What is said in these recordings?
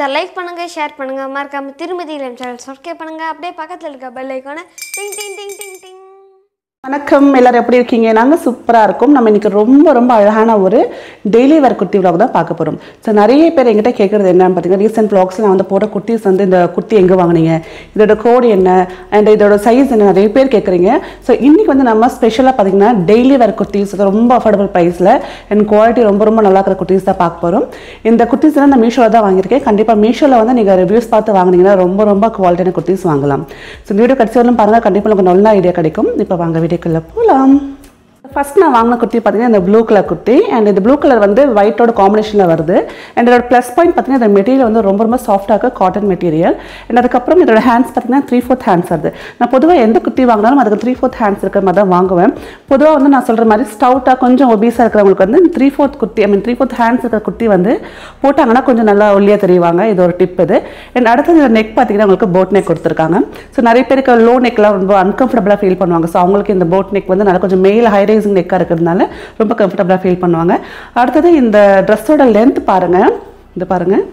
பிடிச்சிருந்தா லைக் பண்ணுங்க ஷேர் பண்ணுங்க மறக்காம திருமதி இளம் சேனல் சப்ஸ்கிரைப் பண்ணுங்க அப்படியே பக்கத்தில் இருக்க பெல் ஐக்கான டிங் டிங் டிங் டிங் டிங் வணக்கம் எல்லாரும் எப்படி இருக்கீங்க நாங்கள் சூப்பராக இருக்கோம் நம்ம இன்னைக்கு ரொம்ப ரொம்ப அழகான ஒரு டெய்லி வேர் குர்த்தி vlog தான் பார்க்க போகிறோம் ஸோ நிறைய பேர் எங்கிட்ட கேட்குறது என்னன்னு பார்த்தீங்கன்னா ரீசெண்ட் vlogsல நான் வந்து போட்ட குர்த்திஸ் வந்து இந்த குர்த்தி எங்கே வாங்குனீங்க இதோட கோடு என்ன அண்ட் இதோட சைஸ் என்ன நிறைய பேர் கேட்குறீங்க ஸோ இன்னைக்கு வந்து நம்ம ஸ்பெஷலாக பார்த்தீங்கன்னா டெய்லி வேர் குர்த்திஸ் ரொம்ப அஃபோர்டபுள் ப்ரைஸில் அண்ட் குவாலிட்டி ரொம்ப ரொம்ப நல்லா இருக்கிற குர்த்திஸ் தான் பார்க்க போகிறோம் இந்த குர்த்திஸ் நான் மீஷோவில் தான் வாங்கியிருக்கேன் கண்டிப்பாக மீஷோவில் வந்து நீங்கள் ரிவ்யூஸ் பார்த்து வாங்குனீங்கன்னா ரொம்ப ரொம்ப குவாலிட்டியான குர்த்திஸ் வாங்கலாம் ஸோ இந்த வீடியோ கடைசி வரலும் பாருங்கள் கண்டிப்பாக உங்களுக்கு நல்ல ஐடியா கிடைக்கும் இப்போ வாங்க வீடியோக்குள்ளே போகலாம் ஃபர்ஸ்ட் நான் வாங்கின குர்த்தி பார்த்தீங்கன்னா இந்த ப்ளூ கலர் குர்த்தி அண்ட் இந்த ப்ளூ கலர் வந்து ஒயிட்டோட காம்பினேஷனில் வருது அண்ட் இதோட ப்ளஸ் பாயிண்ட் பார்த்தீங்கன்னா இந்த மெட்டீரியல் வந்து ரொம்ப ரொம்ப சாஃப்டாக இருக்கு காட்டன் மெட்டீரியல் அண்ட் அதுக்கப்புறம் இதோட ஹேண்ட்ஸ் பார்த்தீங்கன்னா த்ரீ ஃபோர்த் ஹேண்ட்ஸ் வருது நான் பொதுவாக எந்த குர்த்தி வாங்கினாலும் அதுக்கு த்ரீ ஃபோர்த் ஹேண்ட்ஸ் இருக்கிற மாதிரி தான் வாங்குவேன் பொதுவாக வந்து நான் சொல்கிற மாதிரி ஸ்டவுட்டாக கொஞ்சம் ஒபீஸாக இருக்கிறவங்களுக்கு வந்து three fourth kurti I mean three fourth hands இருக்கிற குர்த்தி வந்து போட்டாங்கன்னா கொஞ்சம் நல்லா ஒல்லியாக தெரிவாங்க இது ஒரு டிப் இது அண்ட் அடுத்தது நெக் பார்த்தீங்கன்னா உங்களுக்கு போட் நெக் கொடுத்துருக்காங்க ஸோ நிறைய பேருக்கு லோ நெக்லாம் ரொம்ப அன்கம்ஃபர்டபுளாக ஃபீல் பண்ணுவாங்க ஸோ அவங்களுக்கு இந்த போட் நெக் வந்து நல்லா கொஞ்சம் மேல் ஹை ரைசிங் நெக்காக இருக்கிறதுனால ரொம்ப கம்ஃபர்டபுளாக ஃபீல் பண்ணுவாங்க அடுத்தது இந்த ட்ரெஸ்ஸோட லென்த் பாருங்கள் இது பாருங்கள்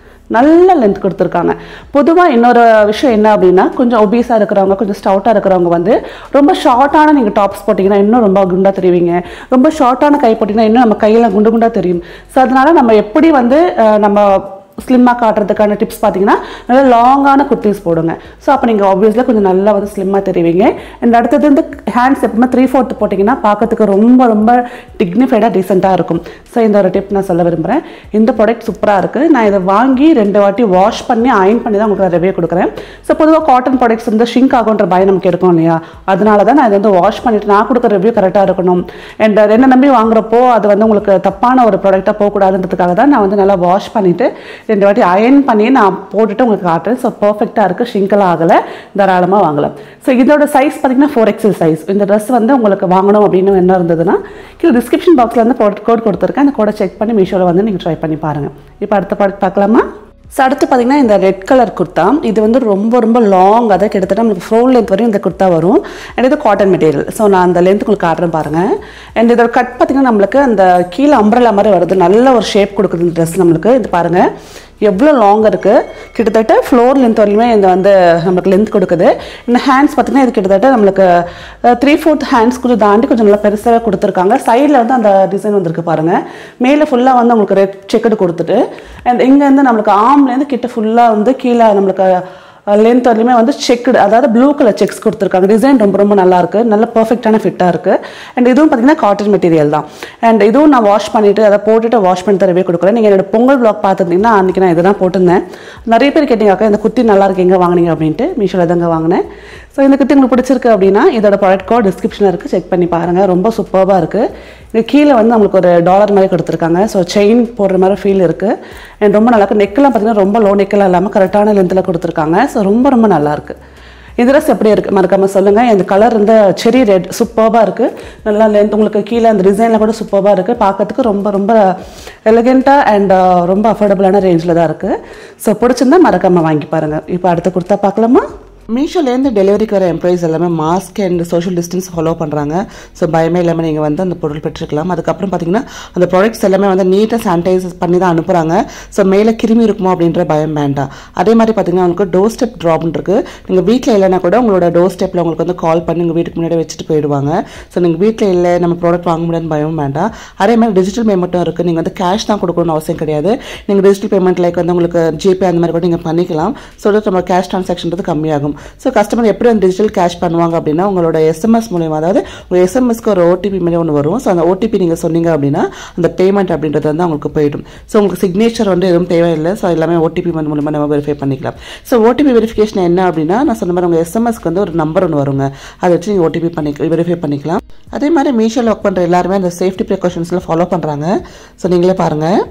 நல்ல லென்த் கொடுத்துருக்காங்க பொதுவாக இன்னொரு விஷயம் என்ன அப்படின்னா கொஞ்சம் ஒபீஸாக இருக்கிறவங்க கொஞ்சம் ஸ்டவுட்டாக இருக்கிறவங்க வந்து ரொம்ப ஷார்ட்டான நீங்கள் டாப்ஸ் போட்டிங்கன்னா இன்னும் ரொம்ப குண்டாக தெரிவிங்க ரொம்ப ஷார்ட்டான கை போட்டிங்கன்னா இன்னும் நம்ம கையில் குண்டு குண்டாக தெரியும் ஸோ அதனால நம்ம எப்படி வந்து அஹ், நம்ம ஸ்லிம்மாக காட்டுறதுக்கான டிப்ஸ் பார்த்தீங்கன்னா நல்லா லாங்கான குர்த்திஸ் போடுங்க ஸோ அப்போ நீங்கள் ஆப்வியஸில் கொஞ்சம் நல்லா வந்து ஸ்லிம்மாக தெரிவிங்க அண்ட் அடுத்தது வந்து ஹேண்ட்ஸ் எப்பவுமே த்ரீ ஃபோர்த் போட்டிங்கன்னா பார்க்கறதுக்கு ரொம்ப ரொம்ப டிக்னிஃபைடாக டீசெண்டாக இருக்கும் ஸோ இந்த ஒரு டிப் நான் சொல்ல விரும்புகிறேன் இந்த ப்ராடக்ட் சூப்பராக இருக்குது நான் இதை வாங்கி ரெண்டு வாட்டி வாஷ் பண்ணி அயன் பண்ணி தான் உங்களுக்கு ரிவ்யூ கொடுக்குறேன் ஸோ பொதுவாக காட்டன் ப்ராடக்ட்ஸ் வந்து ஷிங்க் ஆகுன்ற பயம் நமக்கு இருக்கும் இல்லையா அதனால தான் நான் இதை வந்து வாஷ் பண்ணிட்டு நான் கொடுக்குற ரிவ்யூ கரெக்டாக இருக்கணும் அண்ட் என்ன நம்பி வாங்குறப்போ அது வந்து உங்களுக்கு தப்பான ஒரு ப்ராடக்டாக போகக்கூடாதுன்றதுக்காக தான் நான் வந்து நல்லா வாஷ் பண்ணிவிட்டு ரெண்டு வாட்டி அயன் பண்ணி நான் போட்டுட்டு உங்களுக்கு காட்டுறேன் ஸோ பர்ஃபெக்டாக இருக்குது ஷிங்கெல்லாம் ஆகலை தாராளமாக வாங்கலாம் ஸோ இதோட சைஸ் பார்த்தீங்கன்னா ஃபோர் எக்ஸல் சைஸ் இந்த ட்ரெஸ் வந்து உங்களுக்கு வாங்கணும் அப்படின்னு என்ன இருந்ததுன்னா கீழே டிஸ்கிரிப்ஷன் பாக்ஸில் வந்து கோட் கொடுத்துருக்கேன் அந்த கோடை செக் பண்ணி மீஷோவில் வந்து நீங்கள் ட்ரை பண்ணி பாருங்கள் இப்போ அடுத்த ப்ராடக்ட் பார்க்கலாமா ஸோ அடுத்து பார்த்தீங்கன்னா இந்த ரெட் கலர் குர்த்தா இது வந்து ரொம்ப ரொம்ப லாங் அதை கிட்டத்தட்ட நம்மளுக்கு ஃப்ரோல் லென்த் வரையும் இந்த குர்த்தா வரும் அண்ட் இது காட்டன் மெட்டீரியல் ஸோ நான் அந்த லென்த் உங்களுக்கு காட்டுறேன் பாருங்கள் அண்ட் இதோட கட் பார்த்தீங்கன்னா நம்மளுக்கு அந்த கீழே அம்பரலா மாதிரி வருது நல்ல ஒரு ஷேப் கொடுக்குது இந்த ட்ரெஸ் நம்மளுக்கு இது பாருங்கள் எவ்வளோ லாங்காக இருக்குது கிட்டத்தட்ட ஃப்ளோர் லென்த் வரையுமே இந்த வந்து நம்மளுக்கு லென்த் கொடுக்குது இந்த ஹேண்ட்ஸ் பார்த்தீங்கன்னா இது கிட்டத்தட்ட நம்மளுக்கு த்ரீ ஃபோர்த் ஹேண்ட்ஸ் கொஞ்சம் தாண்டி கொஞ்சம் நல்லா பெருசாக கொடுத்துருக்காங்க சைடில் வந்து அந்த டிசைன் வந்திருக்கு பாருங்கள் மேலே ஃபுல்லாக வந்து உங்களுக்கு ரெட் செக்கடு கொடுத்துட்டு அண்ட் இங்கேருந்து நம்மளுக்கு ஆம்லேருந்து கிட்ட ஃபுல்லாக வந்து கீழே நம்மளுக்கு லென்த் வரலையுமே வந்து செக்குடு அதாவது ப்ளூ கலர் செக்ஸ் கொடுத்துருக்காங்க டிசைன் ரொம்ப ரொம்ப நல்லா இருக்கு நல்ல பர்ஃபெக்டான ஃபிட்டாக இருக்கு அண்ட் இதுவும் பார்த்தீங்கன்னா காட்டன் மெட்டீரியல் தான் அண்ட் இதுவும் நான் வாஷ் பண்ணிட்டு அதை போட்டுட்டு வாஷ் பண்ணி தரவே கொடுக்குறேன் நீங்கள் என்னோட பொங்கல் பிளாக் பார்த்துருந்தீங்கன்னா அன்றைக்கி நான் இதெல்லாம் போட்டிருந்தேன் நிறைய பேர் கேட்டீங்க அக்கா இந்த குர்த்தி நல்லா இருக்கு எங்கே வாங்குனீங்க அப்படின்ட்டு மீஷோவில் தாங்க வாங்கினேன் ஸோ இந்த குர்த்தி உங்களுக்கு பிடிச்சிருக்கு அப்படின்னா இதோட ப்ராடக்ட் கோட் டிஸ்கிரிப்ஷனில் இருக்குது செக் பண்ணி பாருங்கள் ரொம்ப சூப்பராக இருக்குது இது கீழே வந்து நம்மளுக்கு ஒரு டாலர் மாதிரி கொடுத்துருக்காங்க ஸோ செயின் போடுற மாதிரி ஃபீல் இருக்குது அண்ட் ரொம்ப நல்லா இருக்கு நெக்கெல்லாம் பார்த்தீங்கன்னா ரொம்ப லோ நெக்கெல்லாம் இல்லாமல் கரெக்டான லென்த்தில் கொடுத்துருக்காங்க ஸோ ரொம்ப ரொம்ப நல்லா இருக்கு இது ட்ரெஸ் எப்படி இருக்குது மறக்காமல் சொல்லுங்கள் இந்த கலர் இந்த செரி ரெட் சூப்பராக இருக்குது நல்லா லென்த் உங்களுக்கு கீழே அந்த டிசைனில் கூட சூப்பராக இருக்குது பார்க்கறதுக்கு ரொம்ப ரொம்ப எலிகெண்ட்டாக அண்ட் ரொம்ப அஃபோர்டபுளான ரேஞ்சில் தான் இருக்குது ஸோ பிடிச்சிருந்தா மறக்காமல் வாங்கி பாருங்கள் இப்போ அடுத்து கொடுத்தா பார்க்கலாமா மீஷோலேருந்து டெலிவரிக்கு வர எம்ப்ளாயிஸ் எல்லாமே mask and social distance follow பண்ணுறாங்க ஸோ பயமே இல்லாமல் நீங்கள் வந்து அந்த பொருள் பெற்றுக்கலாம் அதுக்கப்புறம் பார்த்தீங்கன்னா அந்த ப்ராடக்ட்ஸ் எல்லாமே வந்து நீட்டாக சானிடைஸ் பண்ணி தான் அனுப்புகிறாங்க ஸோ மேலே கிருமி இருக்குமோ அப்படின்ற பயம் வேண்டாம் அதே மாதிரி பார்த்தீங்கன்னா உங்களுக்கு டோர் ஸ்டெப் ட்ராப்னு இருக்குது நீங்கள் வீட்டில் இல்லைனா கூட உங்களோட டோர் ஸ்டெப்பில் உங்களுக்கு வந்து கால் பண்ணி உங்கள் வீட்டுக்கு முன்னாடி வச்சுட்டு போயிடுவாங்க ஸோ நீங்கள் வீட்டில் இல்லை நம்ம ப்ராடக்ட் வாங்க முடியாதுன்னு பயம் வேண்டாம் அதே மாதிரி டிஜிட்டல் பேமெண்ட்டும் இருக்குது நீங்கள் வந்து கேஷ் தான் கொடுக்கணும்னு அவசியம் கிடையாது நீங்கள் டிஜிட்டல் பேமெண்ட் லைக் வந்து உங்களுக்கு ஜிபே அந்த மாதிரி கூட நீங்கள் பண்ணிக்கலாம் ஸோ நம்ம கேஷ் ட்ரான்சாக்ஷன்றது கம்மியாகும் ஸோ கஸ்டமர் எப்படி வந்து டிஜிட்டல் கேஷ் பண்ணுவாங்க அப்படின்னா உங்களோட எஸ்எம்எஸ் மூலியமா அதாவது உங்கள் எஸ்எம்எஸ்க்கு ஒரு ஓடிபி மாதிரி ஒன்று வரும் ஸோ அந்த ஓடிபி நீங்கள் சொன்னீங்க அப்படின்னா அந்த பேமெண்ட் அப்படின்றது வந்து அவங்களுக்கு போயிடும் ஸோ உங்களுக்கு சிக்னேச்சர் வந்து எதுவும் தேவையில்லை ஸோ எல்லாமே ஓடிபி வந்து மூலமாக நம்ம வெரிஃபை பண்ணிக்கலாம் ஸோ ஓடிபி வெரிஃபிகேஷன் என்ன அப்படின்னா நான் சொன்ன மாதிரி உங்கள் எஸ்எம்எஸ்க்கு வந்து ஒரு நம்பர் ஒன்று வருங்க அதை வச்சு நீங்கள் ஓடிபி பண்ணி வெரிஃபை பண்ணிக்கலாம் அதே மாதிரி மீஷோவில் ஒர்க் பண்ணுற எல்லாருமே அந்த சேஃப்டி ப்ரிகாஷன்ஸில் ஃபாலோ பண்ணுறாங்க ஸோ நீங்களே பாருங்கள்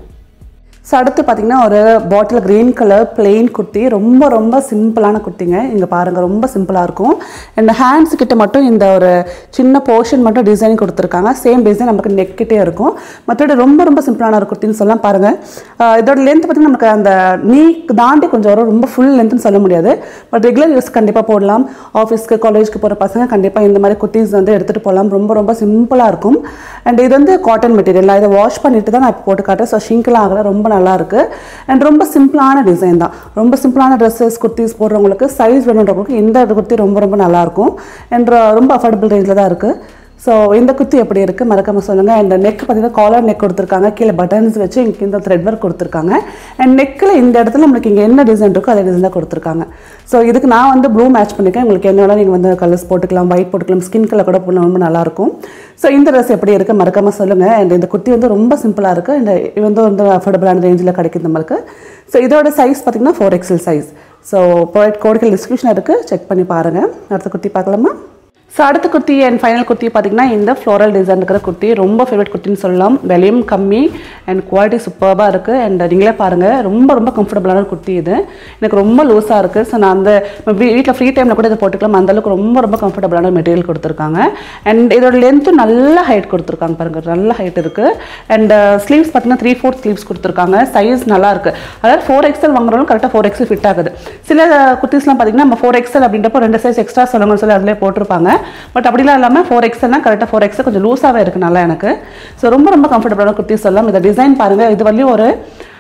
ஸோ அடுத்து பார்த்தீங்கன்னா ஒரு bottle green colour plain kurti ரொம்ப ரொம்ப சிம்பிளான குர்த்திங்க இங்கே பாருங்கள் ரொம்ப சிம்பிளாக இருக்கும் இந்த ஹேண்ட்ஸ் கிட்ட மட்டும் இந்த ஒரு சின்ன போர்ஷன் மட்டும் டிசைன் கொடுத்துருக்காங்க சேம் டிசைன் நமக்கு நெக் கிட்டே இருக்கும் மற்றபடி ரொம்ப ரொம்ப சிம்பிளான ஒரு குர்த்தின்னு சொல்லலாம் பாருங்கள் ஆஹ் இதோட லென்த் பார்த்தீங்கன்னா நமக்கு அந்த நீ தாண்டி கொஞ்சம் வரும் ரொம்ப ஃபுல் லென்த்னு சொல்ல முடியாது பட் ரெகுலர் யூஸ் கண்டிப்பாக போடலாம் ஆஃபீஸ்க்கு காலேஜ்க்கு போகிற பசங்க கண்டிப்பாக இந்த மாதிரி குர்த்திஸ் வந்து எடுத்துகிட்டு போகலாம் ரொம்ப ரொம்ப சிம்பிளாக இருக்கும் அண்ட் இது வந்து காட்டன் மெட்டீரியல் நான் இதை வாஷ் பண்ணிட்டு தான் நான் இப்போ போட்டு காட்டுறேன் ஸோ ஷிங்க்லாம் ஆகல ரொம்ப நல்லா இருக்கு அண்ட் ரொம்ப சிம்பிளான டிசைன் தான் ரொம்ப சிம்பிளான ட்ரெஸ்ஸஸ் குர்த்திஸ் போடுறவங்களுக்கு சைஸ் வேணுன்றவங்களுக்கு இந்த குர்த்தி ரொம்ப ரொம்ப நல்லா இருக்கும் அண்ட் ரொம்ப அஃபோர்டபுள் ரேஞ்சில் தான் இருக்குது ஸோ இந்த குத்தி எப்படி இருக்குது மறக்காம சொல்லுங்கள் இந்த நெக் பார்த்தீங்கன்னா காலர் நெக் கொடுத்துருக்காங்க கீழே பட்டன்ஸ் வச்சு இங்கே இந்த த்ரெட் ஒர்க் கொடுத்துருக்காங்க அண்ட் நெக்கில் இந்த இடத்துல நம்மளுக்கு இங்கே என்ன டிசைன் இருக்கோ அதே டிசைன் தான் கொடுத்துருக்காங்க ஸோ இதுக்கு நான் வந்து ப்ளூ மேட்ச் பண்ணியிருக்கேன் உங்களுக்கு என்ன வேணாலும் நீங்கள் வந்து கலர்ஸ் போட்டுக்கலாம் ஒயிட் போட்டுக்கலாம் ஸ்கின் கலர் கூட போடலாம் ரொம்ப நல்லாயிருக்கும் ஸோ இந்த ட்ரெஸ் எப்படி இருக்குது மறக்காம சொல்லுங்கள் அண்ட் இந்த குத்தி வந்து ரொம்ப சிம்பிளாக இருக்குது அண்ட் இது வந்து வந்து அஃபோர்டபுளான ரேஞ்சில் கிடைக்குது நம்மளுக்கு ஸோ இதோட சைஸ் பார்த்தீங்கன்னா four XL size so product கோடுகள் டிஸ்கிரிப்ஷன் இருக்குது செக் பண்ணி பாருங்கள் அடுத்த குத்தி பார்க்கலாமா ஸோ அடுத்த குர்த்தி அண்ட் ஃபைனல் குர்த்தி பார்த்தீங்கன்னா இந்த ஃப்ளோரல் டிசைன் இருக்கிற குர்த்தி ரொம்ப ஃபேவரட் குர்த்தின்னு சொல்லலாம் விலையும் கம்மி அண்ட் குவாலிட்டி சூப்பராக இருக்குது அண்ட் நீங்களே பாருங்கள் ரொம்ப ரொம்ப கம்ஃபர்டபுளான குர்த்தி இது எனக்கு ரொம்ப லூஸாக இருக்குது ஸோ நான் அந்த வீட்டில் ஃப்ரீ டைமில் கூட இதை போட்டுக்கலாம் அந்த அளவுக்கு ரொம்ப ரொம்ப கம்ஃபர்டபுளான மெட்டீரியல் கொடுத்துருக்காங்க அண்ட் இதோட லென்த்தும் நல்ல ஹைட் கொடுத்துருக்காங்க பாருங்கள் நல்ல ஹைட் இருக்குது அண்ட் ஸ்லீவ்ஸ் பார்த்தீங்கன்னா த்ரீ ஃபோர்த் ஸ்லீவ்ஸ் கொடுத்துருக்காங்க சைஸ் நல்லா இருக்குது அதாவது ஃபோர் எக்ஸல் வாங்குறவங்க கரெக்டாக ஃபோர் எக்ஸல் ஃபிட் ஆகுது சில குர்த்திஸ்லாம் பார்த்தீங்கன்னா நம்ம ஃபோர் எக்ஸல் அப்படின்றப்போ ரெண்டு சைஸ் எக்ஸ்ட்ரா சொல்லுங்கன்னு சொல்லி அதிலே போட்டிருப்பாங்க பட் அப்படிலாம் இல்லாமல் ஃபோர் எக்ஸ்எல்னா கரெக்டாக ஃபோர் எக்ஸல் கொஞ்சம் லூஸாகவே இருக்குது நல்லா எனக்கு ஸோ ரொம்ப ரொம்ப கம்ஃபர்டபுளான குர்த்தி சொல்லலாம் இந்த டிசைன் பாருங்கள் இது வரலையும் ஒரு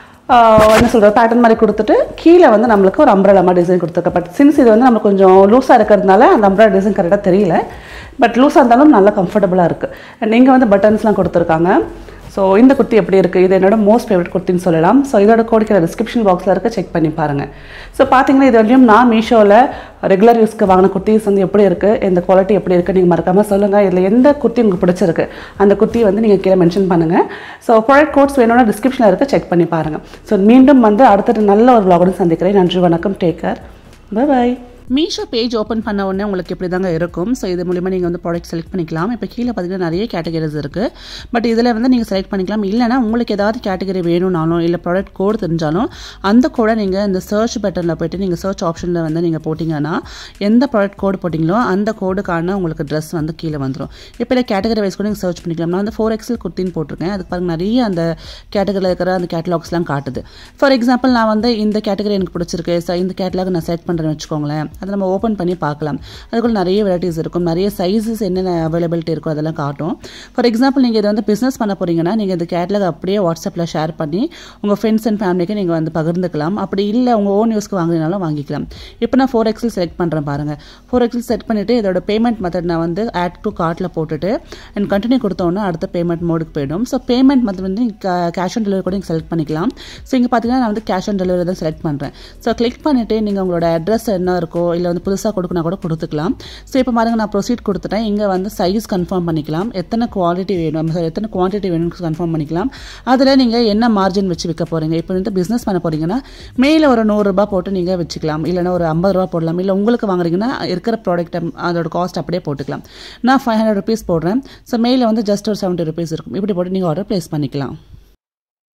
ஆஹ், என்ன சொல்கிறது பேட்டர்ன் மாதிரி கொடுத்துட்டு கீழே வந்து நம்மளுக்கு ஒரு அம்ப்ரலா மாதிரி டிசைன் கொடுத்துருக்க பட் சின்ஸ் இது வந்து நம்மளுக்கு கொஞ்சம் லூஸாக இருக்கிறதுனால அந்த அம்ப்ரலா டிசைன் கரெக்டாக தெரியல பட் லூஸாக இருந்தாலும் நல்லா கம்ஃபர்டபுளாக இருக்குது அண்ட் இங்கே வந்து பட்டன்ஸ்லாம் கொடுத்துருக்காங்க ஸோ இந்த குர்த்தி எப்படி இருக்குது இது என்னோட மோஸ்ட் ஃபேவரட் குர்த்தின்னு சொல்லலாம் ஸோ இதோட கோடிக்கிற டிஸ்கிரிப்ஷன் பாக்ஸில் இருக்க செக் பண்ணி பாருங்கள் ஸோ பார்த்தீங்கன்னா இது வரையும் நான் மீஷோவில் ரெகுலர் யூஸ்க்கு வாங்கின குர்த்திஸ் வந்து எப்படி இருக்குது இந்த குவாலிட்டி எப்படி இருக்குது நீங்கள் மறக்காமல் சொல்லுங்கள் இதில் எந்த குர்த்தி உங்களுக்கு பிடிச்சிருக்கு அந்த குர்த்தி வந்து நீங்கள் கீழே மென்ஷன் பண்ணுங்கள் ஸோ ப்ராடக்ட் கோட்ஸ் வேணும்னா டிஸ்கிரிப்ஷனில் இருக்க செக் பண்ணி பாருங்கள் ஸோ மீண்டும் வந்து அடுத்தது நல்ல ஒரு vlog-உடன் சந்திக்கிறேன் நன்றி வணக்கம் take care bye Meesho page open பண்ண உடனே உங்களுக்கு இப்படி தாங்க இருக்கும் ஸோ இது மூலிமா நீங்கள் வந்து ப்ராடக்ட் செலக்ட் பண்ணிக்கலாம் இப்போ கீழே பார்த்தீங்கன்னா நிறைய கேட்டகரிஸ் இருக்குது பட் இதில் வந்து நீங்கள் செலக்ட் பண்ணிக்கலாம் இல்லைனா உங்களுக்கு ஏதாவது கேட்டகரி வேணும்னாலும் இல்லை ப்ராடக்ட் கோடு தெரிஞ்சாலும் அந்த கோடை நீங்கள் இந்த சர்ச் பட்டனில் போயிட்டு நீங்கள் சர்ச் ஆப்ஷனில் வந்து நீங்கள் போட்டிங்கன்னா எந்த ப்ராடக்ட் கோடு போட்டிங்களோ அந்த கோடுக்கான உங்களுக்கு ட்ரெஸ் வந்து கீழே வந்துடும் இப்போ இல்லை கேட்டகரி வைஸ் கூட நீங்கள் சர்ச் பண்ணிக்கலாம் நான் வந்து ஃபோர் எக்ஸல் குர்த்தின்னு போட்டிருக்கேன் அதுக்கு பாருங்க நிறைய அந்த கேட்டகரியில் இருக்கிற அந்த கேட்டலாக்ஸ்லாம் காட்டுது ஃபார் எக்ஸாம்பிள் நான் வந்து இந்த கேட்டகரி எனக்கு பிடிச்சிருக்கு ஸோ இந்த கேட்டலாக் நான் செலக்ட் பண்ணுறேன்னு வச்சுக்கோங்களேன் அதை நம்ம ஓப்பன் பண்ணி பார்க்கலாம் அதுக்குள்ள நிறைய வெரைட்டிஸ் இருக்கும் நிறைய சைஸஸ் என்னென்ன அவைலபிலிட்டி இருக்கோ அதெல்லாம் காட்டும் ஃபார் எக்ஸாம்பிள் நீங்கள் இதை வந்து பிஸ்னஸ் பண்ண போறீங்கன்னா நீங்கள் இந்த கேட்டலாக் அப்படியே வாட்ஸ்அப்பில் ஷேர் பண்ணி உங்கள் ஃப்ரெண்ட்ஸ் அண்ட் ஃபேமிலிக்கு நீங்கள் வந்து பகிர்ந்துக்கலாம் அப்படி இல்லை உங்கள் ஓன் யூஸ்க்கு வாங்கினாலும் வாங்கிக்கலாம் இப்போ நான் ஃபோர் எக்ஸல் செலக்ட் பண்ணுறேன் பாருங்கள் ஃபோர் எக்ஸல் செட் பண்ணிவிட்டு இதோட பேமெண்ட் மெத்தட் நான் வந்து ஆட் டு கார்ட்டில் போட்டுட்டு அண்ட் கண்டினியூ கொடுத்தோன்னா அடுத்த பேமெண்ட் மோடுக்கு போயிடும் ஸோ பேமெண்ட் மெத்தட் வந்து கேஷ் ஆன் டெலிவரி கூட நீங்கள் செலக்ட் பண்ணிக்கலாம் ஸோ இங்கே பார்த்தீங்கன்னா நான் வந்து கேஷ் ஆன் டெலிவரி தான் செலக்ட் பண்ணுறேன் ஸோ கிளிக் பண்ணிவிட்டு நீங்கள் உங்களோட அட்ரஸ் என்ன இருக்கோ இல்லை வந்து புதுசாக கொடுக்கணும் கூட கொடுத்துக்கலாம் ஸோ இப்போ பாருங்க நான் ப்ரொசீட் கொடுத்துட்டேன் இங்கே வந்து சைஸ் கன்ஃபார்ம் பண்ணிக்கலாம் எத்தனை குவாலிட்டி வேணும் sorry, எத்தனை குவான்டிட்டி வேணும்னு கன்ஃபார்ம் பண்ணிக்கலாம் அதில் நீங்கள் என்ன மார்ஜின் வச்சு விற்க போகிறீங்க இப்போ வந்து பிஸ்னஸ் பண்ண போகிறீங்கன்னா மேலே ஒரு நூறுரூபா போட்டு நீங்கள் வச்சுக்கலாம் இல்லைன்னா ஒரு ஐம்பது ரூபா போடலாம் இல்லை உங்களுக்கு வாங்குறீங்கன்னா இருக்கிற ப்ராடக்ட் அதோட காஸ்ட் அப்படியே போட்டுக்கலாம் நான் ஃபைவ் ஹண்ட்ரட் ருபீஸ் போடுறேன் ஸோ மேலே வந்து ஜஸ்ட் ஒரு செவன்ட்டி ருபீஸ் இருக்கும் இப்படி போட்டு நீங்கள் ஆர்டர் ப்ளேஸ் பண்ணிக்கலாம்